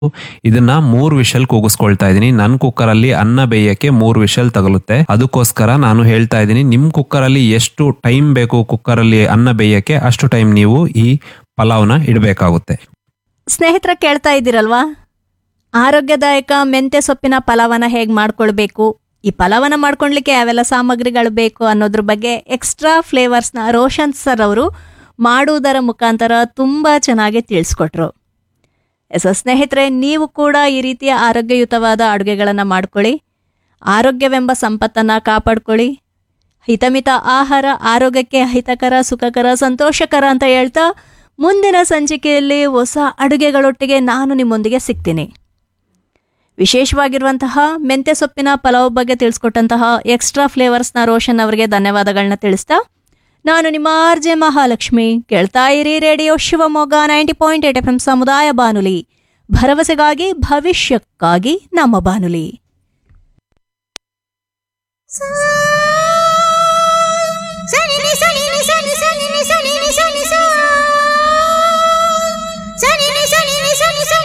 ಇದನ್ನ ಮೂರ್ ವಿಷಲ್ ಕೂಗಿಸ್ಕೊಳ್ತಾ ಇದೀನಿ ನನ್ನ ಕುಕ್ಕರ್ ಅಲ್ಲಿ ಅನ್ನ ಬೇಯಕ್ಕೆ ಮೂರ್ ವಿಷಲ್ ತಗಲುತ್ತೆ ಅದಕ್ಕೋಸ್ಕರ ನಾನು ಹೇಳ್ತಾ ಇದ್ದೀನಿ ನಿಮ್ ಕುಕ್ಕರ್ ಅಲ್ಲಿ ಎಷ್ಟು ಟೈಮ್ ಬೇಕು ಕುಕ್ಕರ್ ಅಲ್ಲಿ ಅನ್ನ ಬೇಯಕ್ಕೆ ಅಷ್ಟು ಟೈಮ್ ನೀವು ಈ ಪಲಾವ್ನ ಇಡಬೇಕಾಗುತ್ತೆ ಸ್ನೇಹಿತರ ಕೇಳ್ತಾ ಇದ್ದೀರಲ್ವಾ ಆರೋಗ್ಯದಾಯಕ ಮೆಂತ್ಯ ಸೊಪ್ಪಿನ ಪಲಾವನ ಹೇಗೆ ಮಾಡ್ಕೊಳ್ಬೇಕು ಈ ಪಲಾವನ ಮಾಡ್ಕೊಳ್ಲಿಕ್ಕೆ ಯಾವೆಲ್ಲ ಸಾಮಗ್ರಿಗಳು ಬೇಕು ಅನ್ನೋದ್ರ ಬಗ್ಗೆ ಎಕ್ಸ್ಟ್ರಾ ಫ್ಲೇವರ್ಸ್ನ ರೋಷನ್ ಸರ್ ಅವರು ಮಾಡುವುದರ ಮುಖಾಂತರ ತುಂಬ ಚೆನ್ನಾಗಿ ತಿಳಿಸ್ಕೊಟ್ರು ಎಸ್ ಸ್ನೇಹಿತರೆ ನೀವು ಕೂಡ ಈ ರೀತಿಯ ಆರೋಗ್ಯಯುತವಾದ ಅಡುಗೆಗಳನ್ನು ಮಾಡ್ಕೊಳ್ಳಿ ಆರೋಗ್ಯವೆಂಬ ಸಂಪತ್ತನ್ನು ಕಾಪಾಡ್ಕೊಳ್ಳಿ ಹಿತಮಿತ ಆಹಾರ ಆರೋಗ್ಯಕ್ಕೆ ಹಿತಕರ ಸುಖಕರ ಸಂತೋಷಕರ ಅಂತ ಹೇಳ್ತಾ ಮುಂದಿನ ಸಂಚಿಕೆಯಲ್ಲಿ ಹೊಸ ಅಡುಗೆಗಳೊಟ್ಟಿಗೆ ನಾನು ನಿಮ್ಮೊಂದಿಗೆ ಸಿಗ್ತೀನಿ ವಿಶೇಷವಾಗಿರುವಂತಹ ಮೆಂತ್ಯ ಸೊಪ್ಪಿನ ಪಲಾವ್ ಬಗ್ಗೆ ತಿಳಿಸ್ಕೊಟ್ಟಂತಹ ಎಕ್ಸ್ಟ್ರಾ ಫ್ಲೇವರ್ಸ್ನ ರೋಷನ್ ಅವರಿಗೆ ಧನ್ಯವಾದಗಳನ್ನ ತಿಳಿಸ್ತಾ ನಾನು ನಿಮ್ಮ ಆರ್ ಜೆ ಮಹಾಲಕ್ಷ್ಮಿ ಕೇಳ್ತಾ ಇರಿ radio Shivamogga ninety point eight F M ಸಮುದಾಯ ಬಾನುಲಿ ಭರವಸೆಗಾಗಿ ಭವಿಷ್ಯಕ್ಕಾಗಿ ನಮ್ಮ ಬಾನುಲಿ ಸಾ